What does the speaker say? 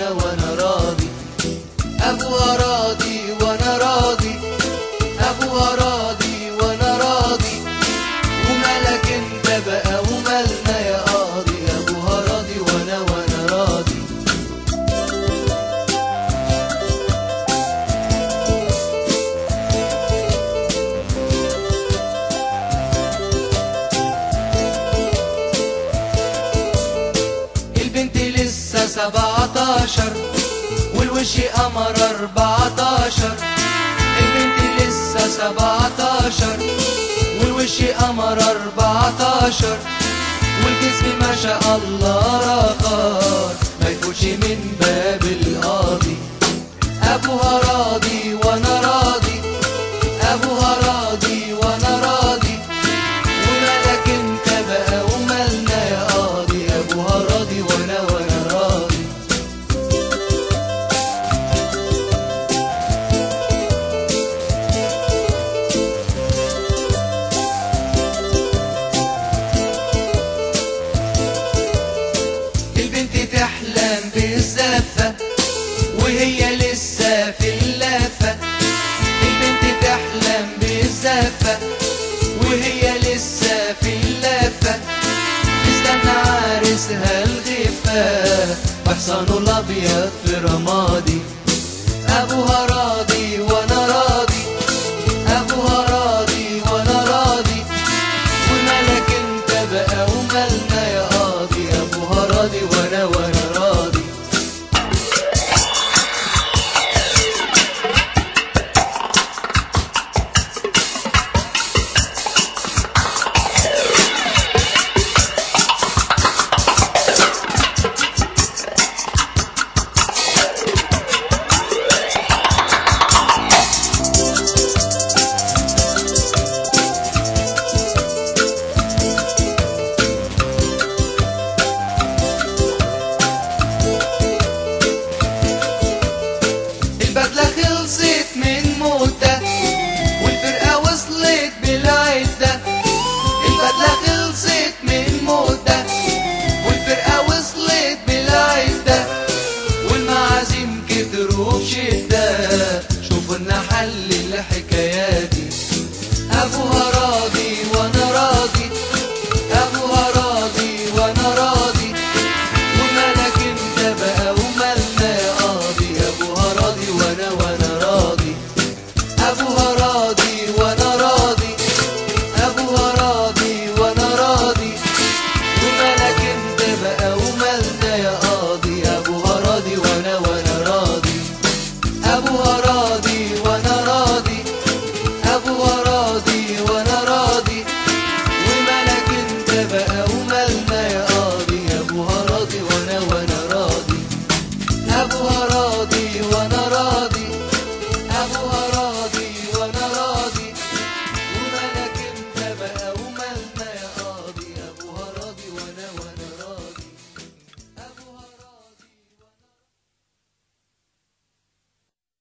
وانا وانا راضي ابوها راضي وانا راضي ابوها راضي وانا راضي ومالك انت بقى ومالنا يا قاضي ابوها راضي وانا وانا راضي البنت لسه سبعتاشر والوش قمر اربعتاشر البنت لسه سبعتاشر والوش قمر اربعتاشر والجسم ما شاء الله راقار ما يفوتش من باب القاضي ابوها راضي وانا راضي ابوها راضي وانا راضي ومالك انت بقى ومالنا يا قاضي ابوها راضي وانا وانا راضي البنت تحلم بالزفة وهي لسه في اللفة البنت تحلم بالزفة وهي لسه في اللفة تستنى عرسها الغفة وحصانه الأبيض في رمادي أبوها راضي وأنا راضي أبوها راضي وأنا راضي ومالك انت بقى ومالنا يا قاضي أبوها راضي وأنا وأنا راضي البدلة خلصت من مدة والفرقة وصلت بالعدة البدلة خلصت من مدة والفرقة وصلت بالعدة والمعازيم كتروا بشدة شوفوا لنا حل الحكاية دي أبوها راضي وأنا راضي أبوها راضي وأنا راضي ومالك انت بقى ومالنا يا قاضي ابوها راضي وانا وانا راضي ابوها راضي وانا راضي ابوها راضي وانا راضي ومالك انت بقى ومالنا يا قاضي ابوها راضي وانا وانا راضي ابوها راضي وانا راضي ابوها راضي وانا راضي ومالك انت بقى ومالنا يا قاضي ابوها راضي وانا وانا راضي ابوها